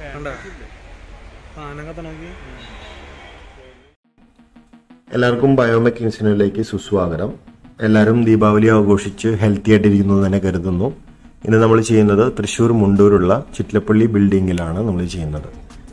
കണ്ടോ സാധനമൊക്കെ നോക്കി എല്ലാവർക്കും ബയോമെക് ഇൻസിനിലേക്ക് സുസ്വാഗതം എല്ലാവരും ദീപാവലി ആഘോഷിച്ച് ഹെൽത്തി ആയിട്ടിരിക്കുന്നു എന്ന് തന്നെ കരുതുന്നു ഇന്ന് നമ്മൾ ചെയ്യുന്നത് തൃശ്ശൂർ മുണ്ടൂരുള്ള ചിറ്റലപ്പള്ളി ബിൽഡിങ്ങിലാണ് നമ്മൾ ചെയ്യുന്നത്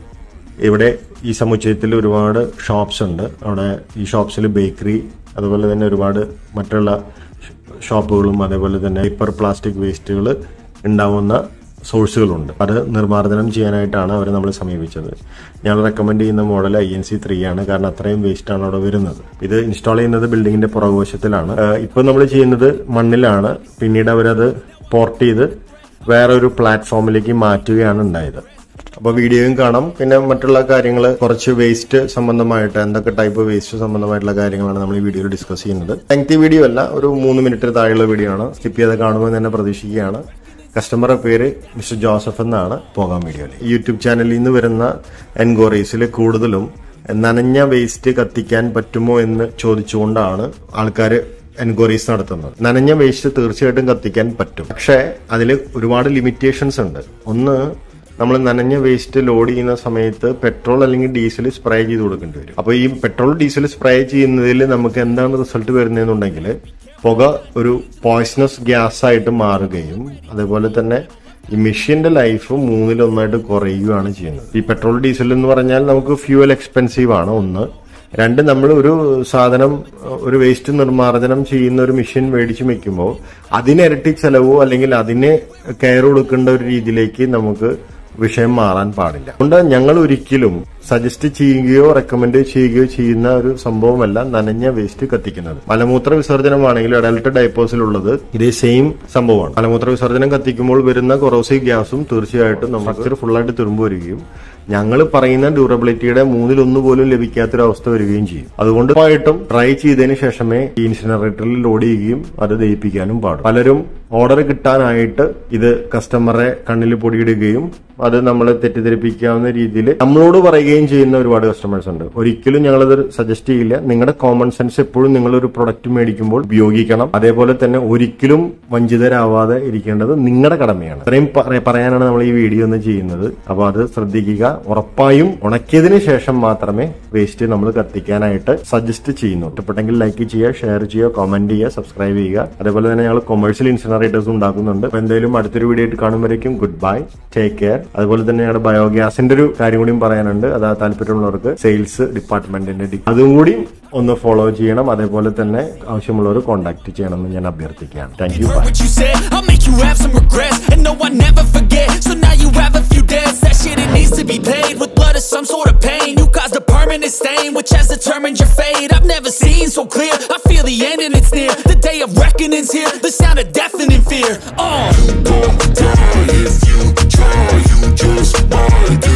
ഇവിടെ ഈ സമുച്ചയത്തിൽ ഒരുപാട് ഷോപ്സ് ഉണ്ട് അവിടെ ഈ ഷോപ്സിൽ ബേക്കറി അതുപോലെ തന്നെ ഒരുപാട് മറ്റുള്ള ഷോപ്പുകളും അതേപോലെ തന്നെ പേപ്പർ പ്ലാസ്റ്റിക് വേസ്റ്റുകൾ ഉണ്ടാവുന്ന സോഴ്സുകളുണ്ട് അത് നിർമ്മാർജ്ജനം ചെയ്യാനായിട്ടാണ് അവർ നമ്മളെ സമീപിച്ചത് ഞങ്ങൾ റെക്കമെൻഡ് ചെയ്യുന്ന model I N C three ആണ് കാരണം അത്രയും വേസ്റ്റ് ആണ് അവിടെ വരുന്നത് ഇത് ഇൻസ്റ്റാൾ ചെയ്യുന്നത് ബിൽഡിങ്ങിന്റെ പുറകുവശത്തിലാണ് ഇപ്പോൾ നമ്മൾ ചെയ്യുന്നത് മണ്ണിലാണ് പിന്നീട് അവരത് പോർട്ട് ചെയ്ത് വേറൊരു പ്ലാറ്റ്ഫോമിലേക്ക് മാറ്റുകയാണ് ഉണ്ടായത് അപ്പോൾ വീഡിയോയും കാണാം പിന്നെ മറ്റുള്ള കാര്യങ്ങൾ കുറച്ച് വേസ്റ്റ് സംബന്ധമായിട്ട് എന്തൊക്കെ ടൈപ്പ് വേസ്റ്റ് സംബന്ധമായിട്ടുള്ള കാര്യങ്ങളാണ് നമ്മൾ ഈ വീഡിയോയിൽ ഡിസ്കസ് ചെയ്യുന്നത് ലെങ്തി വീഡിയോ അല്ല ഒരു മൂന്ന് മിനിറ്റ് താഴെയുള്ള വീഡിയോ ആണ് സ്കിപ്പ് ചെയ്ത് കാണുമെന്ന് തന്നെ പ്രതീക്ഷിക്കുകയാണ് കസ്റ്റമറുടെ പേര് മിസ്റ്റർ ജോസഫ് എന്നാണ് പോകാൻ വീഡിയോയിൽ യൂട്യൂബ് ചാനലിൽ നിന്ന് വരുന്ന എൻക്വയറീസിൽ കൂടുതലും നനഞ്ഞ വേസ്റ്റ് കത്തിക്കാൻ പറ്റുമോ എന്ന് ചോദിച്ചുകൊണ്ടാണ് ആൾക്കാർ എൻക്വയറീസ് നടത്തുന്നത് നനഞ്ഞ വേസ്റ്റ് തീർച്ചയായിട്ടും കത്തിക്കാൻ പറ്റും പക്ഷേ അതിൽ ഒരുപാട് ലിമിറ്റേഷൻസ് ഉണ്ട് ഒന്ന് നമ്മൾ നനഞ്ഞ വേസ്റ്റ് ലോഡ് ചെയ്യുന്ന സമയത്ത് പെട്രോൾ അല്ലെങ്കിൽ ഡീസൽ സ്പ്രേ ചെയ്ത് കൊടുക്കേണ്ടി വരും അപ്പോൾ ഈ പെട്രോൾ ഡീസൽ സ്പ്രേ ചെയ്യുന്നതിൽ നമുക്ക് എന്താണ് റിസൾട്ട് വരുന്നതെന്നുണ്ടെങ്കിൽ പുക ഒരു പോയ്സണസ് ഗ്യാസ് ആയിട്ട് മാറുകയും അതേപോലെ തന്നെ ഈ മെഷീന്റെ ലൈഫ് മൂന്നിലൊന്നായിട്ട് കുറയുകയാണ് ചെയ്യുന്നത് ഈ പെട്രോൾ ഡീസൽ എന്ന് പറഞ്ഞാൽ നമുക്ക് ഫ്യൂവൽ എക്സ്പെൻസീവ് ആണ് ഒന്ന് രണ്ട് നമ്മൾ ഒരു സാധനം ഒരു വേസ്റ്റ് നിർമ്മാർജ്ജനം ചെയ്യുന്ന ഒരു മെഷീൻ മേടിച്ച് വെക്കുമ്പോൾ അതിനിരട്ടി ചെലവോ അല്ലെങ്കിൽ അതിന് കെയർ കൊടുക്കേണ്ട ഒരു രീതിയിലേക്ക് നമുക്ക് വിഷയം മാറാൻ പാടില്ല അതുകൊണ്ട് ഞങ്ങൾ ഒരിക്കലും സജസ്റ്റ് ചെയ്യുകയോ റെക്കമെൻഡ് ചെയ്യുകയോ ചെയ്യുന്ന ഒരു സംഭവമല്ല നനഞ്ഞ വേസ്റ്റ് കത്തിക്കുന്നത് മലമൂത്ര വിസർജനമാണെങ്കിൽ അഡൽട്ട് ഡൈപ്പോസിലുള്ളത് ഇതേ സെയിം സംഭവമാണ് മലമൂത്ര വിസർജനം കത്തിക്കുമ്പോൾ വരുന്ന കൊറോസീവ് ഗ്യാസും തീർച്ചയായിട്ടും നമുക്ക് ഫുള്ളായിട്ട് തുരുമ്പ് വരികയും ഞങ്ങൾ പറയുന്ന ഡ്യൂറബിലിറ്റിയുടെ മൂന്നിലൊന്ന് പോലും ലഭിക്കാത്തൊരവസ്ഥ വരികയും ചെയ്യും അതുകൊണ്ട് ഉറപ്പായിട്ടും ട്രൈ ചെയ്തതിന് ശേഷമേ ഈ ഇൻസിനറേറ്ററിൽ ലോഡ് ചെയ്യുകയും അത് ദഹിപ്പിക്കാനും പാടും പലരും ഓർഡർ കിട്ടാനായിട്ട് ഇത് കസ്റ്റമറെ കണ്ണിൽ പൊടിയിടുകയും അത് നമ്മളെ തെറ്റിദ്ധരിപ്പിക്കാവുന്ന രീതിയിൽ നമ്മളോട് പറയുകയും ചെയ്യുന്ന ഒരുപാട് കസ്റ്റമേഴ്സ് ഉണ്ട് ഒരിക്കലും ഞങ്ങളത് സജസ്റ്റ് ചെയ്യില്ല നിങ്ങളുടെ കോമൺ സെൻസ് എപ്പോഴും നിങ്ങൾ ഒരു പ്രൊഡക്റ്റ് മേടിക്കുമ്പോൾ ഉപയോഗിക്കണം അതേപോലെ തന്നെ ഒരിക്കലും വഞ്ചിതരാവാതെ ഇരിക്കേണ്ടത് നിങ്ങളുടെ കടമയാണ് അത്രയും പറ- പറയാനാണ് നമ്മൾ ഈ വീഡിയോ ഒന്ന് ചെയ്യുന്നത് അപ്പോൾ അത് ശ്രദ്ധിക്കുക ഉറപ്പായും ഉണക്കിയതിന് ശേഷം മാത്രമേ വേസ്റ്റ് നമ്മൾ കത്തിക്കാനായിട്ട് സജസ്റ്റ് ചെയ്യുന്നു ഇഷ്ടപ്പെട്ടെങ്കിൽ ലൈക്ക് ചെയ്യുക ഷെയർ ചെയ്യുക കമന്റ് ചെയ്യുക സബ്സ്ക്രൈബ് ചെയ്യുക അതേപോലെ തന്നെ ഞങ്ങൾ കൊമേഴ്ഷ്യൽ ഇൻസിനറേറ്റേഴ്സ് ഉണ്ടാക്കുന്നുണ്ട് അപ്പോൾ എന്തായാലും അടുത്തൊരു വീഡിയോ ആയിട്ട് കാണുമ്പോഴേക്കും ഗുഡ് ബൈ ടേക്ക് കെയർ അതുപോലെ തന്നെ ഞങ്ങളുടെ ബയോഗ്യാസിന്റെ ഒരു കാര്യം കൂടിയും പറയാനുണ്ട് അത് താല്പര്യമുള്ളവർക്ക് സെയിൽസ് ഡിപ്പാർട്ട്മെന്റിന്റെ ഡി- അതും കൂടി ഒന്ന് ഫോളോ ചെയ്യണം അതേപോലെ തന്നെ ആവശ്യമുള്ളവർ കോൺടാക്ട് ചെയ്യണമെന്ന് ഞാൻ അഭ്യർത്ഥിക്കുകയാണ് thank you bye Heard what you said, I'll make you have some regrets. And no, I never forget. So now you have a few debts. That shit, it needs to be paid with blood or some sort of pain. You caused a permanent stain, which has determined your fate. I've never seen so clear. I feel the end and it's near. The day of reckoning's here. The sound of deafening fear. Oh. Don't die if you try, you just might